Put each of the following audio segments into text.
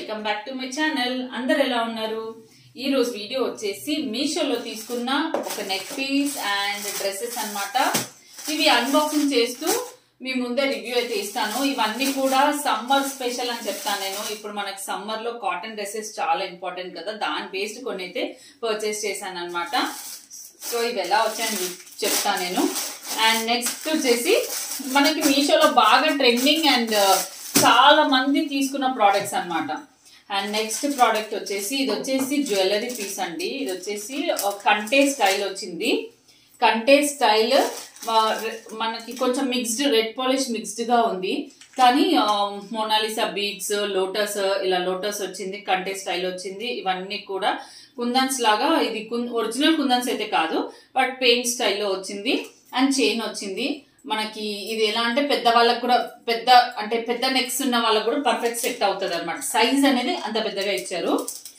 welcome back to my channel అందరు ఎలా ఉన్నారు ఈ రోజు వీడియో వచ్చేసి మీషోలో తీసుకున్న ఒక నెక్ పీస్ అండ్ డ్రెస్సెస్ అన్నమాట ఇవి అన్బాక్సింగ్ చేస్తూ మీ ముందే రివ్యూ అయితే ఇస్తాను ఇవన్నీ కూడా సమ్మర్ స్పెషల్ అని చెప్తాను నేను ఇప్పుడు మనకి సమ్మర్ లో కాటన్ డ్రెస్సెస్ చాలా ఇంపార్టెంట్ కదా దాని బేస్డ్ కొన్ని అయితే పర్చేస్ చేశాను అనమాట సో ఇవి ఎలా వచ్చాయని చెప్తాను నేను అండ్ నెక్స్ట్ వచ్చేసి మనకి మీషోలో బాగా ట్రెండింగ్ అండ్ చాలా మంది తీసుకున్న ప్రోడక్ట్స్ అన్నమాట అండ్ నెక్స్ట్ ప్రోడక్ట్ వచ్చేసి ఇది వచ్చేసి జ్యువెలరీ పీస్ అండి ఇది వచ్చేసి కంటే స్టైల్ వచ్చింది కంటే స్టైల్ మనకి కొంచెం మిక్స్డ్ రెడ్ పాలిష్ మిక్స్డ్గా ఉంది కానీ మోనాలిసా బీడ్స్ లోటస్ ఇలా లోటస్ వచ్చింది కంటే స్టైల్ వచ్చింది ఇవన్నీ కూడా కుందన్స్ లాగా ఇది ఒరిజినల్ కుందన్స్ అయితే కాదు బట్ పెయింట్ స్టైల్లో వచ్చింది అండ్ చైన్ వచ్చింది మనకి ఇది ఎలా అంటే పెద్ద వాళ్ళకి కూడా పెద్ద అంటే పెద్ద నెక్స్ ఉన్న వాళ్ళకి కూడా పర్ఫెక్ట్ సెట్ అవుతుంది అనమాట సైజ్ అనేది అంత పెద్దగా ఇచ్చారు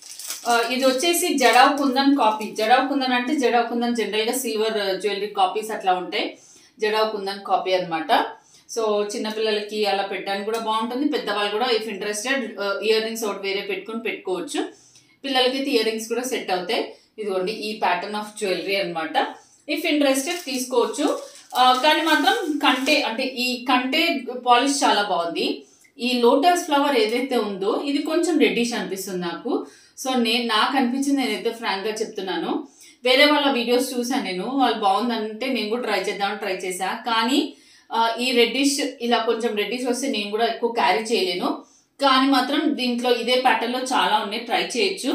ఇది వచ్చేసి జడావ్ కుందన్ కాపీ జడావ్ కుందన్ అంటే జడావ్ కుందన్ జనరల్గా సిల్వర్ జ్యువెలరీ కాపీస్ అట్లా ఉంటాయి జడావ్ కుందన్ కాపీ అనమాట సో చిన్నపిల్లలకి అలా పెట్టడానికి కూడా బాగుంటుంది పెద్దవాళ్ళు కూడా ఇఫ్ ఇంట్రెస్టెడ్ ఇయర్ రింగ్స్ ఒకటి వేరే పెట్టుకుని పెట్టుకోవచ్చు పిల్లలకైతే ఇయర్ రింగ్స్ కూడా సెట్ అవుతాయి ఇదిగోండి ఈ ప్యాటర్న్ ఆఫ్ జ్యువెలరీ అనమాట ఇఫ్ ఇంట్రెస్టెడ్ తీసుకోవచ్చు కానీ మాత్రం కంటే అంటే ఈ కంటే పాలిష్ చాలా బాగుంది ఈ లోటస్ ఫ్లవర్ ఏదైతే ఉందో ఇది కొంచెం రెడ్డిష్ అనిపిస్తుంది నాకు సో నేను నాకు అనిపించింది నేనైతే ఫ్రాంక్గా చెప్తున్నాను వేరే వాళ్ళ వీడియోస్ చూసాను నేను వాళ్ళు బాగుందంటే నేను కూడా ట్రై చేద్దామని ట్రై చేశా కానీ ఈ రెడ్డిష్ ఇలా కొంచెం రెడ్డిష్ వస్తే నేను కూడా ఎక్కువ క్యారీ చేయలేను కానీ మాత్రం దీంట్లో ఇదే ప్యాటర్న్లో చాలా ఉన్నాయి ట్రై చేయొచ్చు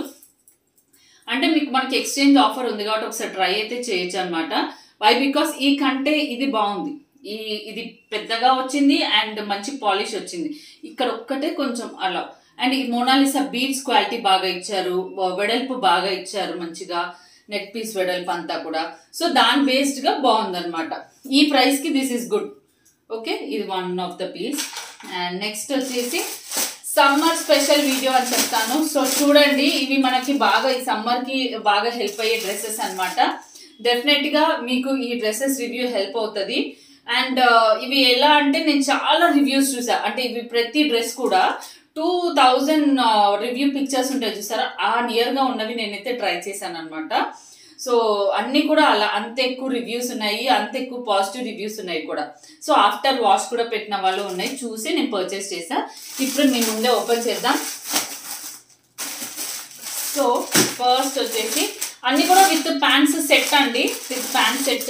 అంటే మీకు మనకి ఎక్స్చేంజ్ ఆఫర్ ఉంది కాబట్టి ఒకసారి ట్రై అయితే చేయొచ్చు అనమాట వై బికాస్ ఈ కంటే ఇది బాగుంది ఈ ఇది పెద్దగా వచ్చింది అండ్ మంచి పాలిష్ వచ్చింది ఇక్కడ ఒక్కటే కొంచెం అలా అండ్ ఈ మోనాలిసా బీడ్స్ క్వాలిటీ బాగా ఇచ్చారు వెడల్పు బాగా ఇచ్చారు మంచిగా నెక్ పీస్ వెడల్పు అంతా కూడా సో దాని బేస్డ్గా బాగుందన్నమాట ఈ ప్రైస్కి దిస్ ఈస్ గుడ్ ఓకే ఇది one of the piece and next వచ్చేసి సమ్మర్ స్పెషల్ వీడియో అని చెప్తాను సో చూడండి ఇవి మనకి బాగా ఈ సమ్మర్కి బాగా హెల్ప్ అయ్యే డ్రెస్సెస్ అనమాట డెఫినెట్గా మీకు ఈ డ్రెస్సెస్ రివ్యూ హెల్ప్ అవుతుంది అండ్ ఇవి ఎలా అంటే నేను చాలా రివ్యూస్ చూసా అంటే ఇవి ప్రతి డ్రెస్ కూడా టూ థౌజండ్ రివ్యూ పిక్చర్స్ ఉంటాయి చూసారా ఆ నియర్గా ఉన్నవి నేనైతే ట్రై చేశాను అనమాట సో అన్నీ కూడా అలా అంత ఎక్కువ రివ్యూస్ ఉన్నాయి అంత ఎక్కువ పాజిటివ్ రివ్యూస్ ఉన్నాయి కూడా సో ఆఫ్టర్ వాష్ కూడా పెట్టిన వాళ్ళు ఉన్నాయి చూసి నేను పర్చేస్ చేసా ఇప్పుడు మీ ముందే ఓపెన్ చేద్దాం సో ఫస్ట్ వచ్చేసి అన్నీ కూడా విత్ ప్యాంట్స్ సెట్ అండి విత్ ప్యాంట్ సెట్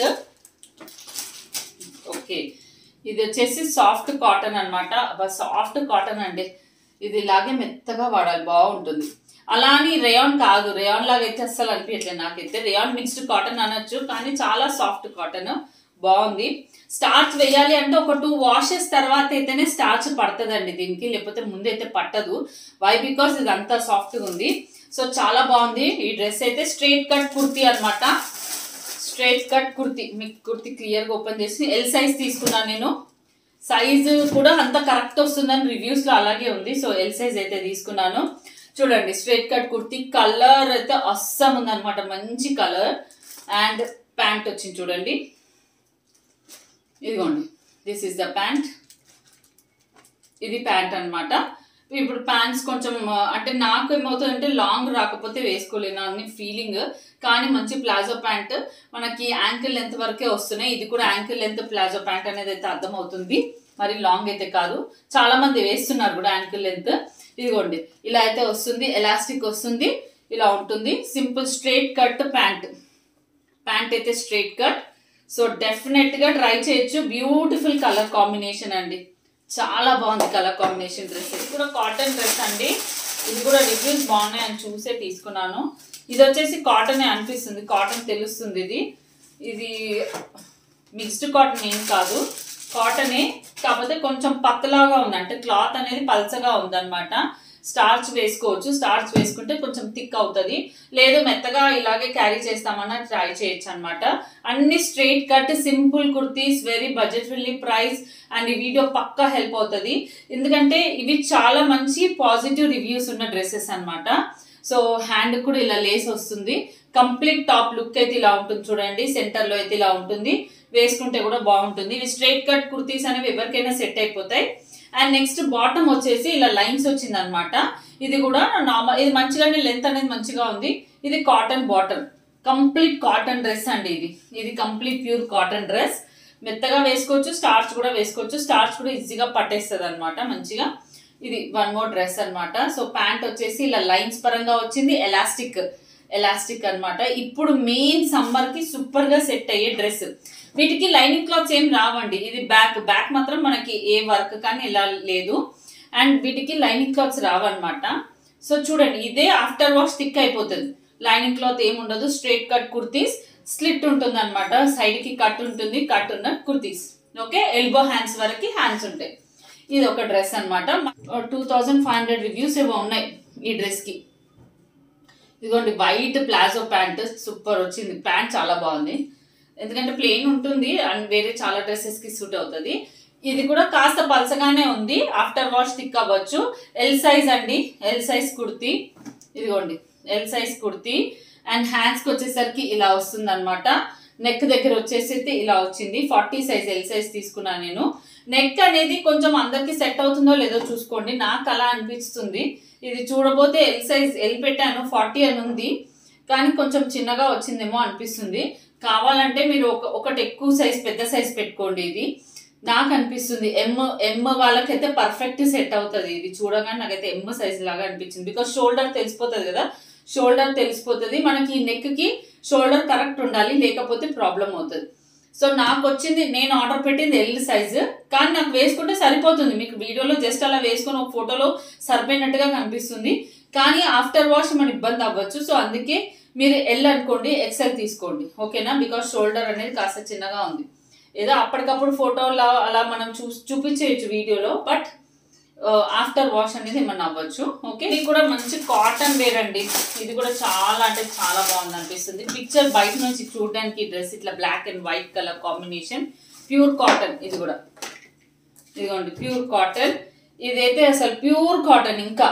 ఓకే ఇది వచ్చేసి సాఫ్ట్ కాటన్ అనమాట సాఫ్ట్ కాటన్ అండి ఇది ఇలాగే మెత్తగా వాడాలి బాగుంటుంది అలా అని రేయాన్ కాదు రేయాన్ లాగా అయితే అస్సలు అనిపించట్లేదు నాకైతే రేయాన్ మిక్స్డ్ కాటన్ అనొచ్చు కానీ చాలా సాఫ్ట్ కాటన్ బాగుంది స్టార్చ్ వేయాలి అంటే ఒక టూ వాషెస్ తర్వాత అయితేనే స్టార్చ్ పడుతుందండి దీనికి లేకపోతే ముందైతే పట్టదు వై బికాస్ ఇది అంతా సాఫ్ట్గా ఉంది సో చాలా బాగుంది ఈ డ్రెస్ అయితే స్ట్రైట్ కట్ కుర్తీ అనమాట స్ట్రైట్ కట్ కుర్తీ మీకు కుర్తీ క్లియర్గా ఓపెన్ చేసి ఎల్ సైజ్ తీసుకున్నాను నేను సైజు కూడా అంత కరెక్ట్ వస్తుందని రివ్యూస్లో అలాగే ఉంది సో ఎల్ సైజ్ అయితే తీసుకున్నాను చూడండి స్ట్రైట్ కట్ కుర్తీ కలర్ అయితే అస్సం ఉందన్నమాట మంచి కలర్ అండ్ ప్యాంట్ వచ్చింది చూడండి ఇదిగోండి దిస్ ఈస్ ద ప్యాంట్ ఇది ప్యాంట్ అనమాట ఇప్పుడు ప్యాంట్స్ కొంచెం అంటే నాకు ఏమవుతుందంటే లాంగ్ రాకపోతే వేసుకోలేను అని ఫీలింగ్ కానీ మంచి ప్లాజో ప్యాంట్ మనకి యాంకిల్ లెంత్ వరకే వస్తున్నాయి ఇది కూడా యాంకిల్ లెంత్ ప్లాజో ప్యాంట్ అనేది అయితే అర్థమవుతుంది మరి లాంగ్ అయితే కాదు చాలా మంది వేస్తున్నారు కూడా యాంకిల్ లెంత్ ఇదిగోండి ఇలా అయితే వస్తుంది ఎలాస్టిక్ వస్తుంది ఇలా ఉంటుంది simple straight cut pant pant అయితే స్ట్రైట్ కట్ సో డెఫినెట్గా ట్రై చేయొచ్చు బ్యూటిఫుల్ కలర్ కాంబినేషన్ అండి చాలా బాగుంది కలర్ కాంబినేషన్ డ్రెస్ ఇది కూడా కాటన్ డ్రెస్ అండి ఇది కూడా రివ్యూస్ బాగున్నాయి అని చూసే తీసుకున్నాను ఇది వచ్చేసి కాటనే అనిపిస్తుంది కాటన్ తెలుస్తుంది ఇది ఇది మిక్స్డ్ కాటన్ ఏం కాదు కాటనే కాకపోతే కొంచెం పత్తలాగా ఉంది అంటే క్లాత్ అనేది పల్చగా ఉందన్నమాట స్టార్చ్ వేసుకోవచ్చు స్టార్చ్ వేసుకుంటే కొంచెం థిక్ అవుతుంది లేదు మెత్తగా ఇలాగే క్యారీ చేస్తామన్నా ట్రై చేయొచ్చు అనమాట అన్ని straight cut simple kurtis very budget friendly price and ఈ వీడియో పక్కా హెల్ప్ అవుతుంది ఎందుకంటే ఇవి చాలా మంచి పాజిటివ్ రివ్యూస్ ఉన్న డ్రెస్సెస్ అనమాట సో హ్యాండ్ కూడా ఇలా లేస్ వస్తుంది కంప్లీట్ టాప్ లుక్ అయితే ఇలా ఉంటుంది చూడండి సెంటర్లో అయితే ఇలా ఉంటుంది వేసుకుంటే కూడా బాగుంటుంది ఇవి స్ట్రైట్ కట్ కుర్తీస్ అనేవి ఎవరికైనా సెట్ అయిపోతాయి అండ్ నెక్స్ట్ బాటమ్ వచ్చేసి ఇలా లైన్స్ వచ్చింది అనమాట ఇది కూడా నార్మల్ ఇది మంచిగానే లెంత్ అనేది మంచిగా ఉంది ఇది cotton bottom complete cotton dress అండి ఇది ఇది కంప్లీట్ ప్యూర్ కాటన్ డ్రెస్ మెత్తగా వేసుకోవచ్చు స్టార్చ్ కూడా వేసుకోవచ్చు స్టార్చ్ కూడా ఈజీగా పట్టేస్తుంది అనమాట మంచిగా ఇది వన్ మోర్ డ్రెస్ అన్నమాట సో ప్యాంట్ వచ్చేసి ఇలా లైన్స్ పరంగా వచ్చింది ఎలాస్టిక్ ఎలాస్టిక్ అన్నమాట ఇప్పుడు మెయిన్ సమ్మర్ కి సూపర్ గా సెట్ అయ్యే డ్రెస్ వీటికి లైనింగ్ క్లాత్స్ ఏం రావండి ఇది బ్యాక్ బ్యాక్ మాత్రం మనకి ఏ వర్క్ కానీ ఇలా లేదు అండ్ వీటికి లైనింగ్ క్లాత్స్ రావన్నమాట సో చూడండి ఇదే ఆఫ్టర్ వాష్ థిక్ అయిపోతుంది లైనింగ్ క్లాత్ ఏమి ఉండదు స్ట్రైట్ కట్ కుర్తీస్ స్లిట్ ఉంటుంది అనమాట సైడ్ కి కట్ ఉంటుంది కట్ ఉన్న కుర్తీస్ ఓకే ఎల్బో హ్యాండ్స్ వరకు హ్యాండ్స్ ఉంటాయి ఇది ఒక డ్రెస్ అనమాట two thousand five hundred reviews ఏవో ఉన్నాయి ఈ డ్రెస్ కి ఇదిగోండి వైట్ ప్లాజో ప్యాంట్ సూపర్ వచ్చింది ప్యాంట్ చాలా బాగుంది ఎందుకంటే ప్లెయిన్ ఉంటుంది అండ్ వేరే చాలా డ్రెస్సెస్ కి సూట్ అవుతుంది ఇది కూడా కాస్త పలసగానే ఉంది ఆఫ్టర్ వాష్ థిక్ అవ్వచ్చు ఎల్ సైజ్ అండి ఎల్ సైజ్ కుర్తీ ఇదిగోండి ఎల్ సైజ్ కుర్తీ అండ్ హ్యాండ్స్కి వచ్చేసరికి ఇలా వస్తుంది అనమాట నెక్ దగ్గర వచ్చేసి అయితే ఇలా వచ్చింది ఫార్టీ సైజ్ ఎల్ సైజ్ తీసుకున్నాను నేను నెక్ అనేది కొంచెం అందరికి సెట్ అవుతుందో లేదో చూసుకోండి నాకు అలా అనిపిస్తుంది ఇది చూడబోతే ఎల్ సైజ్ ఎల్ పెట్టాను ఫార్టీ అని ఉంది కానీ కొంచెం చిన్నగా వచ్చిందేమో అనిపిస్తుంది కావాలంటే మీరు ఒక ఒకటి ఎక్కువ సైజ్ పెద్ద సైజ్ పెట్టుకోండి ఇది నాకు అనిపిస్తుంది ఎమ్ ఎమ్ వాళ్ళకైతే పర్ఫెక్ట్ సెట్ అవుతుంది ఇది చూడగానే నాకైతే ఎమ్ సైజ్ లాగా అనిపించింది బికాస్ షోల్డర్ తెలిసిపోతుంది కదా షోల్డర్ తెలిసిపోతుంది మనకి నెక్ కి షోల్డర్ కరెక్ట్ ఉండాలి లేకపోతే ప్రాబ్లం అవుతుంది సో నాకు వచ్చింది నేను ఆర్డర్ పెట్టింది ఎల్ సైజు కానీ నాకు వేసుకుంటే సరిపోతుంది మీకు వీడియోలో జస్ట్ అలా వేసుకొని ఒక ఫోటోలో సరిపోయినట్టుగా కనిపిస్తుంది కానీ ఆఫ్టర్ వాష్ మన ఇబ్బంది అవ్వచ్చు సో అందుకే మీరు ఎల్ అనుకోండి ఎక్సెల్ తీసుకోండి ఓకేనా బికాస్ షోల్డర్ అనేది కాస్త చిన్నగా ఉంది ఏదో అప్పటికప్పుడు ఫోటోలో అలా మనం చూ చూపించేయచ్చు వీడియోలో బట్ ఆఫ్టర్ వాష్ అనేది ఏమన్నా అవ్వచ్చు ఓకే ఇది కూడా మంచి కాటన్ వేర్ అండి ఇది కూడా చాలా అంటే చాలా బాగుంది అనిపిస్తుంది పిక్చర్ బయట నుంచి చూడడానికి డ్రెస్ ఇట్లా black and white colour combination pure cotton ఇది కూడా ఇదిగోండి ప్యూర్ కాటన్ ఇదైతే అసలు ప్యూర్ కాటన్ ఇంకా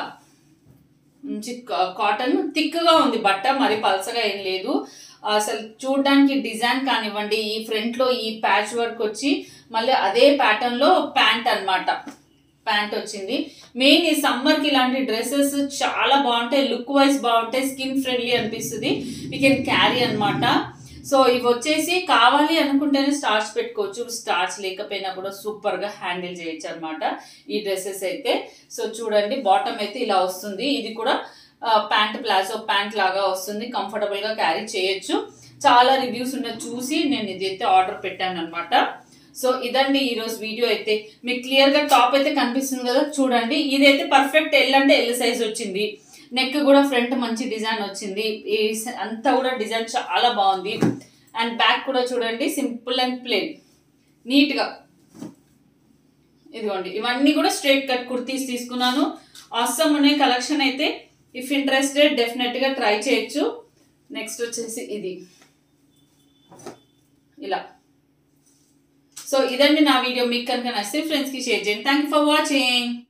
మంచి కాటన్ థిక్గా ఉంది బట్ట మరి పలసగా ఏం లేదు అసలు చూడడానికి డిజైన్ కానివ్వండి ఈ ఫ్రంట్ లో ఈ ప్యాచ్ వర్క్ వచ్చి మళ్ళీ అదే ప్యాటర్న్ లో ప్యాంట్ అన్నమాట ప్యాంట్ వచ్చింది మెయిన్ ఈ సమ్మర్ కి ఇలాంటి డ్రెస్సెస్ చాలా బాగుంటాయి లుక్ వైజ్ బాగుంటాయి స్కిన్ ఫ్రెండ్లీ అనిపిస్తుంది వీ కెన్ క్యారీ అన్నమాట సో ఇవి వచ్చేసి కావాలి అనుకుంటేనే స్టార్చ్ పెట్టుకోవచ్చు స్టార్చ్ లేకపోయినా కూడా సూపర్ గా హ్యాండిల్ చేయొచ్చు అనమాట ఈ డ్రెస్సెస్ అయితే సో చూడండి బాటమ్ అయితే ఇలా వస్తుంది ఇది కూడా ప్యాంట్ ప్లాజో ప్యాంట్ లాగా వస్తుంది కంఫర్టబుల్ గా క్యారీ చేయొచ్చు చాలా రివ్యూస్ ఉన్న చూసి నేను ఇది అయితే ఆర్డర్ పెట్టాను అనమాట సో ఇదండి ఈ రోజు వీడియో అయితే మీకు క్లియర్ గా టాప్ అయితే కనిపిస్తుంది కదా చూడండి ఇదైతే పర్ఫెక్ట్ ఎల్ అంటే ఎల్ సైజ్ వచ్చింది నెక్ కూడా ఫ్రంట్ మంచి డిజైన్ వచ్చింది ఈ స- అంతా కూడా డిజైన్ చాలా బాగుంది అండ్ బ్యాక్ కూడా చూడండి సింపుల్ అండ్ ప్లెయిన్ నీట్ గా ఇదిగోండి ఇవన్నీ కూడా స్ట్రైట్ కట్ కుర్తీస్ తీసుకున్నాను అవసరం అనే కలెక్షన్ అయితే ఇఫ్ ఇంట్రెస్టెడ్ డెఫినెట్ గా ట్రై చేయొచ్చు నెక్స్ట్ వచ్చేసి ఇది ఇలా సో ఇదండి నా వీడియో మీకు కనుక నచ్చితే ఫ్రెండ్స్కి షేర్ చేయండి థ్యాంక్ యూ ఫర్ వాచింగ్